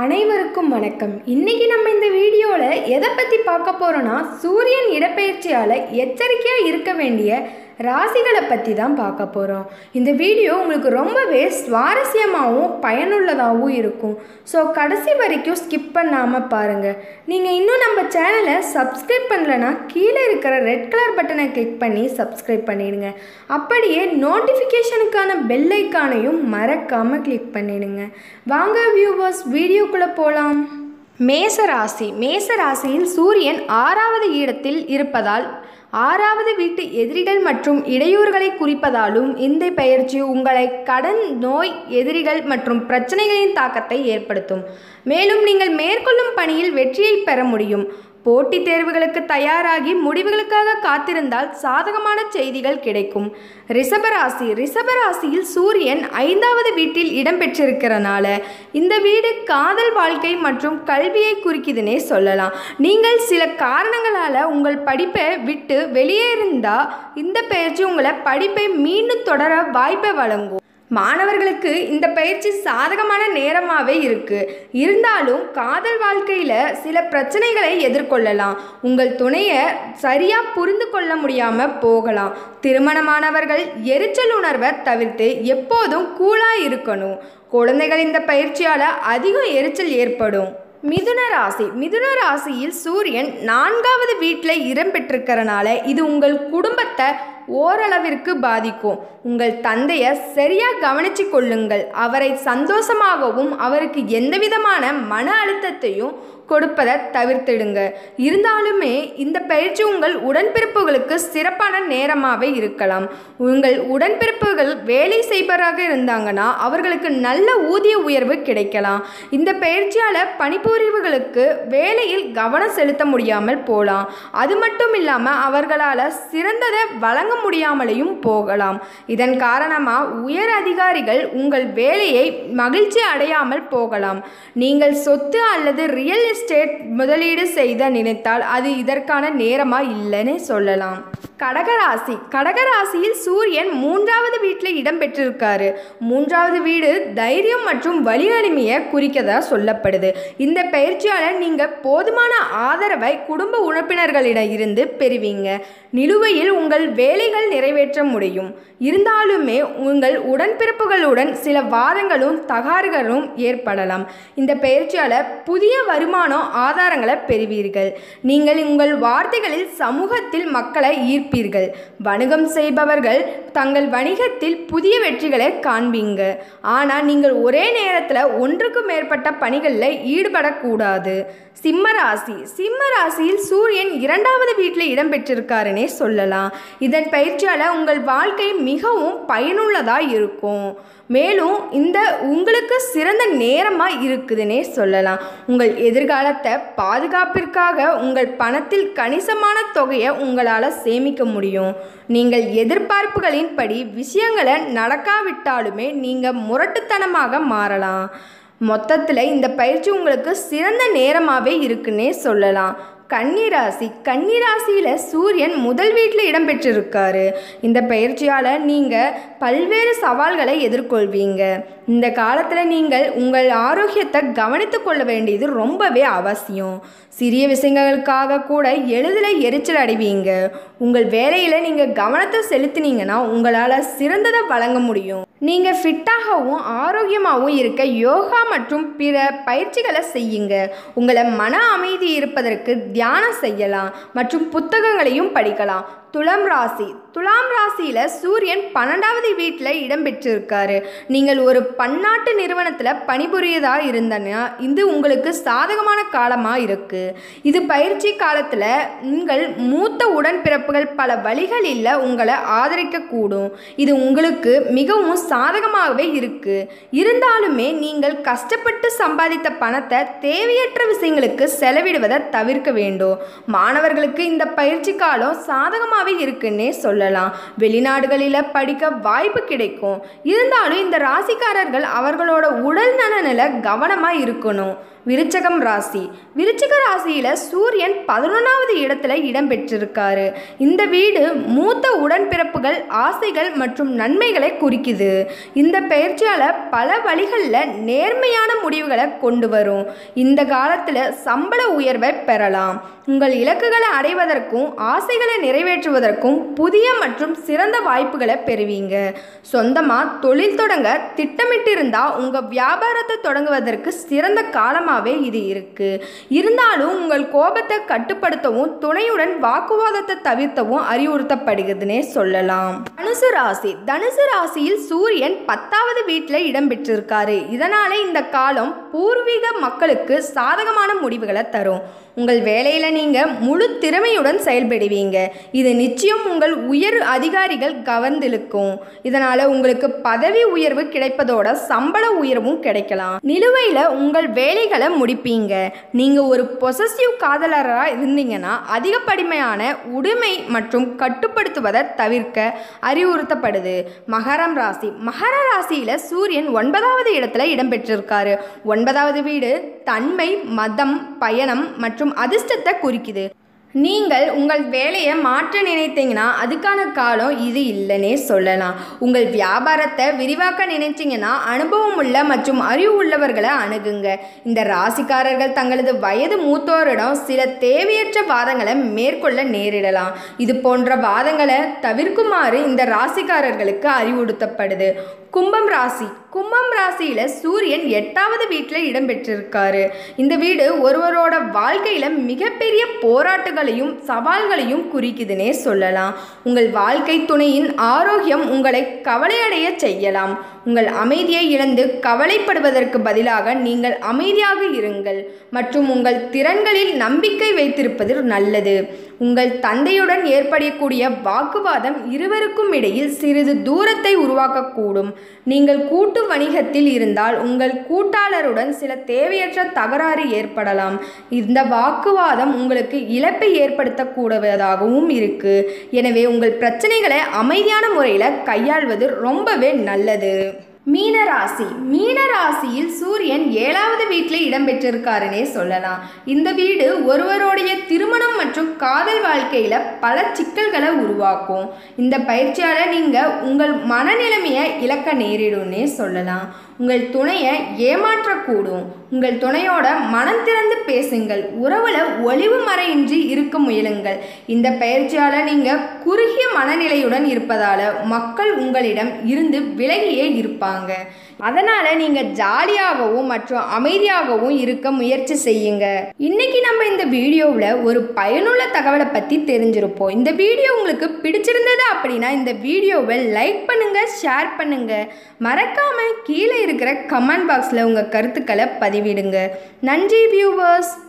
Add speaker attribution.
Speaker 1: அனைவருக்கும் வணக்கம் இன்னைக்கு நம்ம இந்த வீடியோவில் எதை பற்றி பார்க்க போகிறோன்னா சூரியன் இடப்பெயர்ச்சியால் எச்சரிக்கையாக இருக்க வேண்டிய ராசிகளை பற்றி தான் பார்க்க போகிறோம் இந்த வீடியோ உங்களுக்கு ரொம்பவே சுவாரஸ்யமாகவும் பயனுள்ளதாகவும் இருக்கும் ஸோ கடைசி வரைக்கும் ஸ்கிப் பண்ணாமல் பாருங்கள் நீங்கள் இன்னும் நம்ம சேனலை சப்ஸ்கிரைப் பண்ணலனா கீழே இருக்கிற ரெட் கலர் பட்டனை கிளிக் பண்ணி சப்ஸ்கிரைப் பண்ணிடுங்க அப்படியே நோட்டிஃபிகேஷனுக்கான பெல் ஐக்கானையும் மறக்காமல் கிளிக் பண்ணிடுங்க வாங்க வியூவர்ஸ் வீடியோக்குள்ளே போகலாம் மேசராசி மேசராசியில் சூரியன் ஆறாவது இடத்தில் இருப்பதால் ஆறாவது வீட்டு எதிரிகள் மற்றும் இடையூறுகளை குறிப்பதாலும் இந்த பெயர்ச்சி உங்களை கடன் நோய் எதிரிகள் மற்றும் பிரச்சனைகளின் தாக்கத்தை ஏற்படுத்தும் மேலும் நீங்கள் மேற்கொள்ளும் பணியில் வெற்றியை பெற முடியும் போட்டித் தேர்வுகளுக்கு தயாராகி முடிவுகளுக்காக காத்திருந்தால் சாதகமான செய்திகள் கிடைக்கும் ரிஷபராசி ரிஷபராசியில் சூரியன் ஐந்தாவது வீட்டில் இடம்பெற்றிருக்கிறனால இந்த வீடு காதல் வாழ்க்கை மற்றும் கல்வியை குறிக்குதுன்னே சொல்லலாம் நீங்கள் சில காரணங்களால் உங்கள் படிப்பை விட்டு வெளியே இருந்தால் இந்த பயிற்சி உங்களை படிப்பை மீண்டும் தொடர வாய்ப்பை வழங்கும் மாணவர்களுக்கு இந்த பயிற்சி சாதகமான நேரமாகவே இருக்குது இருந்தாலும் காதல் வாழ்க்கையில் சில பிரச்சனைகளை எதிர்கொள்ளலாம் உங்கள் துணையை சரியாக புரிந்து கொள்ள முடியாமல் போகலாம் திருமணமானவர்கள் எரிச்சல் உணர்வை தவிர்த்து எப்போதும் கூலாக இருக்கணும் குழந்தைகள் இந்த பயிற்சியால் அதிகம் எரிச்சல் ஏற்படும் மிதுன ராசி மிதுன ராசியில் சூரியன் நான்காவது வீட்டில் இடம் பெற்றிருக்கிறனால இது உங்கள் குடும்பத்தை ஓரளவிற்கு பாதிக்கும் உங்கள் தந்தையை சரியாக கவனித்து கொள்ளுங்கள் அவரை சந்தோஷமாகவும் அவருக்கு எந்தவிதமான மன அழுத்தத்தையும் கொடுப்பதை தவிர்த்திடுங்க இருந்தாலுமே இந்த பயிற்சி உங்கள் உடன்பிறப்புகளுக்கு சிறப்பான நேரமாகவே இருக்கலாம் உங்கள் உடன்பிறப்புகள் வேலை செய்பவராக இருந்தாங்கன்னா அவர்களுக்கு நல்ல ஊதிய உயர்வு கிடைக்கலாம் இந்த பயிற்சியால் பணிபுரிவுகளுக்கு வேலையில் கவனம் செலுத்த முடியாமல் போகலாம் அது மட்டும் இல்லாமல் அவர்களால் சிறந்ததை வழங்க முடியாமலையும் போகலாம் இதன் காரணமாக உயர் அதிகாரிகள் உங்கள் வேலையை மகிழ்ச்சி அடையாமல் போகலாம் நீங்கள் சொத்து அல்லது ரியல் எஸ்டேட் முதலீடு செய்த நினைத்தால் அது இதற்கான நேரமா இல்லைன்னு சொல்லலாம் கடகராசி கடகராசியில் சூரியன் மூன்றாவது வீட்டில் இடம் பெற்றிருக்காரு மூன்றாவது வீடு தைரியம் மற்றும் வலிவலிமையை குறிக்கதா சொல்லப்படுது இந்த பயிற்சியால் நீங்கள் போதுமான ஆதரவை குடும்ப உறுப்பினர்களிடம் இருந்து பெறுவீங்க நிலுவையில் உங்கள் வேலைகள் நிறைவேற்ற முடியும் இருந்தாலுமே உங்கள் உடன்பிறப்புகளுடன் சில வாதங்களும் தகாறுகளும் ஏற்படலாம் இந்த பயிற்சியால் புதிய வருமானம் ஆதாரங்களை பெறுவீர்கள் நீங்கள் உங்கள் வார்த்தைகளில் சமூகத்தில் மக்களை ஈர்ப்பீர்கள் வணிகம் செய்பவர்கள் தங்கள் வணிகத்தில் புதிய வெற்றிகளை காண்பீங்க ஆனால் நீங்கள் ஒரே நேரத்தில் ஒன்றுக்கு மேற்பட்ட பணிகளில் ஈடுபடக்கூடாது சிம்ம ராசி சிம்ம ராசியில் சூரியன் இரண்டாவது வீட்டில் இடம்பெற்றிருக்காருன்னே சொல்லலாம் இதன் பயிற்சியால் உங்கள் வாழ்க்கை மிகவும் பயனுள்ளதாக இருக்கும் மேலும் இந்த உங்களுக்கு சிறந்த நேரமாக இருக்குதுன்னே சொல்லலாம் உங்கள் எதிர்காலத்தை பாதுகாப்பிற்காக உங்கள் பணத்தில் கணிசமான தொகையை உங்களால் சேமிக்க முடியும் நீங்கள் எதிர்பார்ப்புகளின்படி விஷயங்களை நடக்காவிட்டாலுமே நீங்கள் முரட்டுத்தனமாக மாறலாம் மொத்தத்தில் இந்த பயிற்சி உங்களுக்கு சிறந்த நேரமாகவே இருக்குன்னே சொல்லலாம் கன்னிராசி கன்னிராசியில் சூரியன் முதல் வீட்டில் இடம்பெற்றிருக்காரு இந்த பயிற்சியால் நீங்கள் பல்வேறு சவால்களை எதிர்கொள்வீங்க இந்த காலத்தில் நீங்கள் உங்கள் ஆரோக்கியத்தை கவனித்து கொள்ள வேண்டியது ரொம்பவே அவசியம் சிறிய விஷயங்களுக்காக கூட எளிதில் எரிச்சல் அடைவீங்க உங்கள் வேலையில் நீங்கள் கவனத்தை செலுத்தினீங்கன்னா உங்களால் சிறந்ததை வழங்க முடியும் நீங்கள் ஃபிட்டாகவும் ஆரோக்கியமாகவும் இருக்க யோகா மற்றும் பிற பயிற்சிகளை செய்யுங்க உங்களை மன அமைதி இருப்பதற்கு தியானம் செய்யலாம் மற்றும் புத்தகங்களையும் படிக்கலாம் துலாம் ராசி துலாம் ராசியில் சூரியன் பன்னெண்டாவது வீட்டில் இடம்பெற்றிருக்காரு நீங்கள் ஒரு பன்னாட்டு நிறுவனத்தில் பணிபுரியதாக இருந்தனா இது உங்களுக்கு சாதகமான காலமாக இருக்குது இது பயிற்சி காலத்தில் உங்கள் மூத்த உடன்பிறப்புகள் பல வழிகளில் உங்களை ஆதரிக்கக்கூடும் இது உங்களுக்கு மிகவும் சாதகமாகவே இருக்குது இருந்தாலுமே நீங்கள் கஷ்டப்பட்டு சம்பாதித்த பணத்தை தேவையற்ற விஷயங்களுக்கு செலவிடுவதை தவிர்க்க வேண்டும் மாணவர்களுக்கு இந்த பயிற்சி காலம் சாதகமாக இருக்குன்னே சொல்லலாம் வெளிநாடுகளில் படிக்க வாய்ப்பு கிடைக்கும் இருந்தாலும் இந்த ராசிக்காரர்கள் அவர்களோட உடல் நலனில் கவனமாக இருக்கணும் விருச்சகம் ராசி விருச்சிக ராசியில் சூரியன் பதினொன்றாவது இடத்துல இடம் பெற்றிருக்காரு இந்த வீடு மூத்த உடன்பிறப்புகள் ஆசைகள் மற்றும் நன்மைகளை குறிக்குது இந்த பயிற்சியால் பல வழிகளில் நேர்மையான முடிவுகளை கொண்டு வரும் இந்த காலத்தில் சம்பள உயர்வை பெறலாம் உங்கள் இலக்குகளை அடைவதற்கும் ஆசைகளை நிறைவேற்றுவதற்கும் புதிய மற்றும் சிறந்த வாய்ப்புகளை பெறுவீங்க சொந்தமாக தொழில் தொடங்க திட்டமிட்டிருந்தா உங்கள் வியாபாரத்தை தொடங்குவதற்கு சிறந்த காலமாகவே இது இருக்கு இருந்தாலும் உங்கள் கோபத்தை கட்டுப்படுத்தவும் துணையுடன் வாக்குவாதத்தை தவிர்த்தவும் அறிவுறுத்தப்படுகிறதுனே சொல்லலாம் தனுசு ராசி தனுசு ராசியில் சூரியன் பத்தாவது வீட்டில் இடம்பெற்றிருக்காரு இதனால இந்த காலம் பூர்வீக மக்களுக்கு சாதகமான முடிவுகளை தரும் உங்கள் வேலையில் நீங்கள் முழு திறமையுடன் செயல்படுவீங்க இது நிச்சயம் உங்கள் உயர் அதிகாரிகள் கவர்ந்திழுக்கும் இதனால் உங்களுக்கு பதவி உயர்வு கிடைப்பதோட சம்பள உயர்வும் கிடைக்கலாம் நிலுவையில் உங்கள் வேலைகளை முடிப்பீங்க நீங்கள் ஒரு பொசசிவ் காதலராக இருந்தீங்கன்னா அதிகப்படிமையான உடைமை மற்றும் கட்டுப்படுத்துவதை தவிர்க்க அறிவுறுத்தப்படுது மகரம் ராசி மகர ராசியில் சூரியன் ஒன்பதாவது இடத்துல இடம்பெற்றிருக்காரு ஒன்பதாவது வீடு தன்மை மதம் பயணம் மற்றும் அதிர்ஷ்டத்தை குறிக்குது நீங்கள் உங்கள் வேலையை மாற்ற நினைத்தீங்கன்னா அதுக்கான காலம் இது இல்லைன்னே சொல்லலாம் உங்கள் வியாபாரத்தை விரிவாக்க நினைச்சீங்கன்னா அனுபவம் உள்ள மற்றும் அறிவு உள்ளவர்களை அணுகுங்க இந்த ராசிக்காரர்கள் தங்களது வயது மூத்தோரிடம் சில தேவையற்ற வாதங்களை மேற்கொள்ள நேரிடலாம் இது போன்ற வாதங்களை தவிர்க்குமாறு இந்த ராசிக்காரர்களுக்கு அறிவுறுத்தப்படுது கும்பம் ராசி கும்பம் ராசியில் சூரியன் எட்டாவது வீட்டில் இடம்பெற்றிருக்காரு இந்த வீடு ஒருவரோட வாழ்க்கையில் மிகப்பெரிய போராட்டங்களையும் சவால்களையும் குறிக்குதுன்னே சொல்லலாம் உங்கள் வாழ்க்கை துணையின் ஆரோக்கியம் உங்களை கவலையடைய செய்யலாம் உங்கள் அமைதியை இழந்து கவலைப்படுவதற்கு பதிலாக நீங்கள் அமைதியாக இருங்கள் மற்றும் உங்கள் திறன்களில் நம்பிக்கை வைத்திருப்பது நல்லது உங்கள் தந்தையுடன் ஏற்படக்கூடிய வாக்குவாதம் இருவருக்கும் இடையில் சிறிது தூரத்தை உருவாக்கக்கூடும் நீங்கள் கூட்டு வணிகத்தில் இருந்தால் உங்கள் கூட்டாளருடன் சில தேவையற்ற தகராறு ஏற்படலாம் இந்த வாக்குவாதம் உங்களுக்கு இழப்பை ஏற்படுத்தக்கூடுவதாகவும் இருக்கு எனவே உங்கள் பிரச்சனைகளை அமைதியான முறையில் கையாள்வது ரொம்பவே நல்லது மீனராசி மீனராசியில் சூரியன் ஏழாவது வீட்டில் இடம்பெற்றிருக்காருன்னே சொல்லலாம் இந்த வீடு ஒருவருடைய திருமணம் மற்றும் காதல் வாழ்க்கையில் பல சிக்கல்களை உருவாக்கும் இந்த பயிற்சியால் நீங்கள் உங்கள் மனநிலைமையை இழக்க நேரிடும்னே சொல்லலாம் உங்கள் துணையை ஏமாற்றக்கூடும் உங்கள் துணையோட மனம் திறந்து பேசுங்கள் உறவுல ஒளிவு மறையின்றி இருக்க முயலுங்கள் இந்த பயிற்சியால் நீங்கள் குறுகிய மனநிலையுடன் இருப்பதால் மக்கள் உங்களிடம் இருந்து விலகியே இருப்பாங்க அதனால் நீங்கள் ஜாலியாகவும் மற்றும் அமைதியாகவும் இருக்க முயற்சி செய்யுங்க இன்னைக்கு நம்ம இந்த வீடியோவில் ஒரு பயனுள்ள தகவலை பற்றி தெரிஞ்சிருப்போம் இந்த வீடியோ உங்களுக்கு பிடிச்சிருந்தது அப்படின்னா இந்த வீடியோவை லைக் பண்ணுங்கள் ஷேர் பண்ணுங்கள் மறக்காமல் கீழே இருக்கிற கமெண்ட் பாக்ஸில் உங்கள் கருத்துக்களை பதிவிடுங்க நன்றி வியூவர்ஸ்